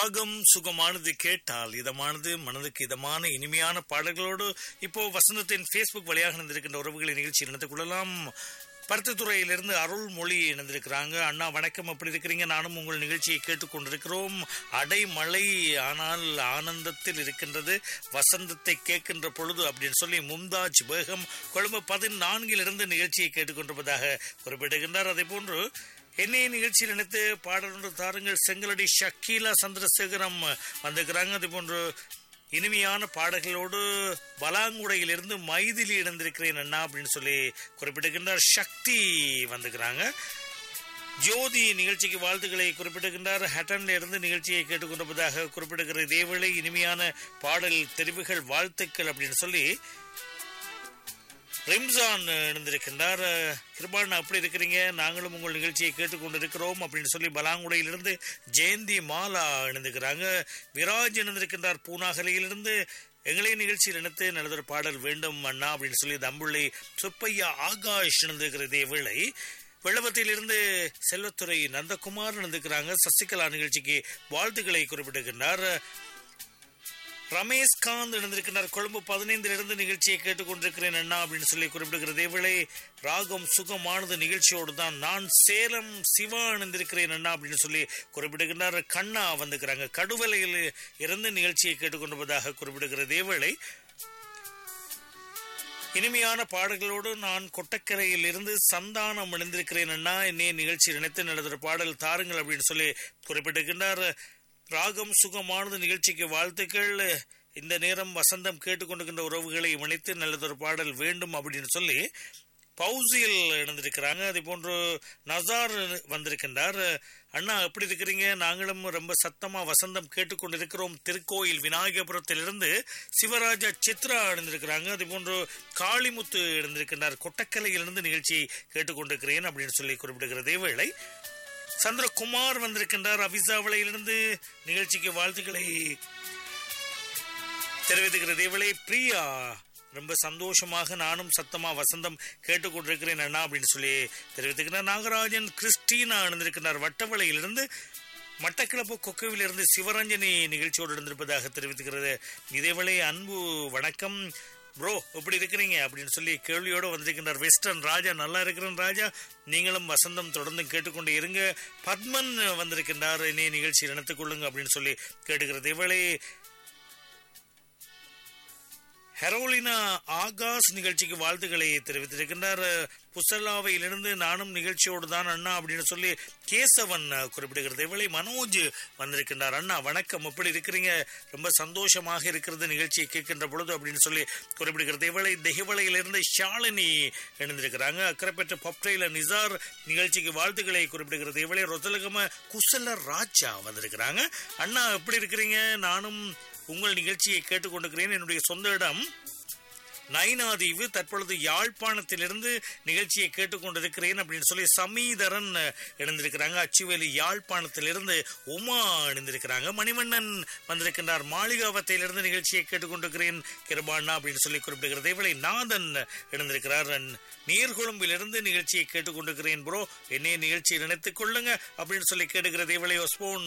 ராகம் சுகமானது கேட்டால் இதமானது மனதுக்கு இதமான இனிமையான பாடல்களோடு இப்போ வசந்தத்தின் ஃபேஸ்புக் வழியாக நடந்திருக்கின்ற உறவுகளை நிகழ்ச்சி நடந்து கொள்ளலாம் பருத்தித்துறையிலிருந்து அருள்மொழி இணைந்திருக்கிறாங்க அண்ணா வணக்கம் எப்படி இருக்கிறீங்க நானும் உங்கள் நிகழ்ச்சியை கேட்டுக்கொண்டிருக்கிறோம் அடைமழை ஆனால் ஆனந்தத்தில் இருக்கின்றது வசந்தத்தை கேட்கின்ற பொழுது அப்படின்னு சொல்லி மும்தாஜ் பேகம் கொழும்பு பதினான்கிலிருந்து நிகழ்ச்சியை கேட்டுக்கொண்டிருப்பதாக குறிப்பிடுகின்றார் அதே போன்று என்னைய நிகழ்ச்சியில் நினைத்து பாடல் ஒன்று தாருங்கள் செங்கலடி ஷக்கீலா சந்திரசேகரம் வந்திருக்கிறாங்க அதே போன்று இனிமையான பாடல்களோடு பலாங்குடையிலிருந்து மைதிலி இணைந்திருக்கிறேன் அண்ணா அப்படின்னு சொல்லி குறிப்பிடுகின்றார் சக்தி வந்துக்கிறாங்க ஜோதி நிகழ்ச்சிக்கு வாழ்த்துக்களை குறிப்பிடுகின்றார் ஹட்டன்ல இருந்து நிகழ்ச்சியை கேட்டுக்கொண்டிருப்பதாக குறிப்பிடுகிற இதேவேளை இனிமையான பாடல் தெரிவுகள் வாழ்த்துக்கள் அப்படின்னு சொல்லி ரிம்சான் இணைந்திருக்கின்றார் கிருபான் அப்படி இருக்கிறீங்க நாங்களும் உங்கள் நிகழ்ச்சியை கேட்டுக்கொண்டிருக்கிறோம் அப்படின்னு சொல்லி பலாங்குடையிலிருந்து ஜெயந்தி மாலா இணைந்திருக்கிறாங்க விராஜ் இணைந்திருக்கின்றார் பூனாகலையிலிருந்து எங்களே நிகழ்ச்சியில் இணைத்து நல்லதொரு பாடல் வேண்டும் அண்ணா அப்படின்னு சொல்லி தம்புள்ளை சுப்பையா ஆகாஷ் இணைந்திருக்கிற இதே வேளை வெள்ளவத்திலிருந்து செல்வத்துறை நந்தகுமார் இணைந்திருக்கிறாங்க சசிகலா நிகழ்ச்சிக்கு வாழ்த்துக்களை குறிப்பிட்டிருக்கின்றார் ரமேஷ்காந்த் இணைந்திருக்கிறார் கொழும்பு பதினைந்திலிருந்து நிகழ்ச்சியை கேட்டுக்கொண்டிருக்கிறேன் அண்ணா அப்படின்னு சொல்லி குறிப்பிடுகிறது இவளை ராகம் சுகமானது நிகழ்ச்சியோடு தான் நான் சேலம் சிவா இணைந்திருக்கிறேன் அண்ணா அப்படின்னு சொல்லி குறிப்பிடுகின்றார் கண்ணா வந்துக்கிறாங்க கடுவலையில் இருந்து நிகழ்ச்சியை கேட்டுக்கொண்டிருப்பதாக குறிப்பிடுகிறது இவளை இனிமையான பாடல்களோடு நான் கொட்டக்கரையில் இருந்து சந்தானம் இணைந்திருக்கிறேன் அண்ணா என்னைய நிகழ்ச்சி நினைத்து நடந்த பாடல் தாருங்கள் அப்படின்னு சொல்லி குறிப்பிட்டிருக்கின்றார் ராகம் சுகமானது நிகழ்ச்சிக்கு வாழ்த்துக்கள் இந்த நேரம் வசந்தம் கேட்டுக்கொண்டிருக்கின்ற உறவுகளை இணைத்து நல்லதொரு பாடல் வேண்டும் அப்படின்னு சொல்லி பவுசியில் இணைந்திருக்கிறாங்க அதே போன்று நசார் வந்திருக்கின்றார் அண்ணா எப்படி இருக்கிறீங்க நாங்களும் ரொம்ப சத்தமா வசந்தம் கேட்டுக்கொண்டிருக்கிறோம் திருக்கோயில் விநாயகபுரத்திலிருந்து சிவராஜா சித்ரா இணைந்திருக்கிறாங்க அதே போன்று காளிமுத்து இணைந்திருக்கின்றார் கொட்டக்கலையிலிருந்து நிகழ்ச்சியை கேட்டுக்கொண்டிருக்கிறேன் அப்படின்னு சொல்லி குறிப்பிடுகிறதே வேளை சந்திரகுமார் வந்திருக்கின்றார் அபிசாவளையிலிருந்து நிகழ்ச்சிக்கு வாழ்த்துக்களை தெரிவித்துகிறது இவளை பிரியா ரொம்ப சந்தோஷமாக நானும் சத்தமா வசந்தம் கேட்டுக்கொண்டிருக்கிறேன் அண்ணா அப்படின்னு சொல்லி தெரிவித்துக்கிறார் நாகராஜன் கிறிஸ்டீனா அணிந்திருக்கிறார் வட்டவளையிலிருந்து மட்டக்கிளப்பு கொக்கவிலிருந்து சிவரஞ்சனி நிகழ்ச்சியோடு இருந்திருப்பதாக தெரிவித்துக்கிறது இதேவேளை அன்பு வணக்கம் ப்ரோ எப்படி இருக்கிறீங்க அப்படின்னு சொல்லி கேள்வியோடு வந்திருக்கின்றார் வெஸ்டர்ன் ராஜா நல்லா இருக்கிறேன் ராஜா நீங்களும் வசந்தம் தொடர்ந்து கேட்டுக்கொண்டு இருங்க பத்மன் வந்திருக்கின்றார் இனி நிகழ்ச்சி நினைத்துக் கொள்ளுங்க அப்படின்னு சொல்லி கேட்டுக்கிறது இவளை ஹெரோலினா ஆகாஷ் நிகழ்ச்சிக்கு வாழ்த்துக்களை தெரிவித்திருக்கின்றார் புசல்லாவையிலிருந்து நானும் நிகழ்ச்சியோடு தான் அண்ணா அப்படின்னு சொல்லி கேசவன் குறிப்பிடுகிறது இவளை மனோஜ் வந்திருக்கின்றார் அண்ணா வணக்கம் எப்படி இருக்கிறீங்க ரொம்ப சந்தோஷமாக இருக்கிறது நிகழ்ச்சியை கேட்கின்ற பொழுது அப்படின்னு சொல்லி குறிப்பிடுகிறது இவளை தெஹிவளையிலிருந்து ஷாலினி இணைந்திருக்கிறாங்க அக்கறைப்பற்ற பப்டைல நிசார் நிகழ்ச்சிக்கு வாழ்த்துக்களை குறிப்பிடுகிறது இவளை ரொத்தலகம குசல ராஜா வந்திருக்கிறாங்க அண்ணா எப்படி இருக்கிறீங்க நானும் உங்கள் நிகழ்ச்சியை கேட்டுக்கொண்டிருக்கிறேன் என்னுடைய சொந்த இடம் நைனாதீவு தற்பொழுது யாழ்ப்பாணத்திலிருந்து நிகழ்ச்சியை கேட்டுக்கொண்டிருக்கிறேன் அப்படின்னு சொல்லி சமீதரன் இணைந்திருக்கிறாங்க அச்சுவேலி யாழ்ப்பாணத்திலிருந்து உமா இணைந்திருக்கிறாங்க மணிவண்ணன் வந்திருக்கின்றார் மாளிகாவத்தையிலிருந்து நிகழ்ச்சியை கேட்டுக்கொண்டிருக்கிறேன் கிருபாண்ணா அப்படின்னு சொல்லி குறிப்பிடுகிறது இவளை நாதன் இணைந்திருக்கிறார் நீர்குழம்பிலிருந்து நிகழ்ச்சியை கேட்டுக்கொண்டிருக்கிறேன் ப்ரோ என்னைய நிகழ்ச்சியை நினைத்துக் கொள்ளுங்க அப்படின்னு சொல்லி கேட்டுக்கிறது இவளை ஒஸ்போன்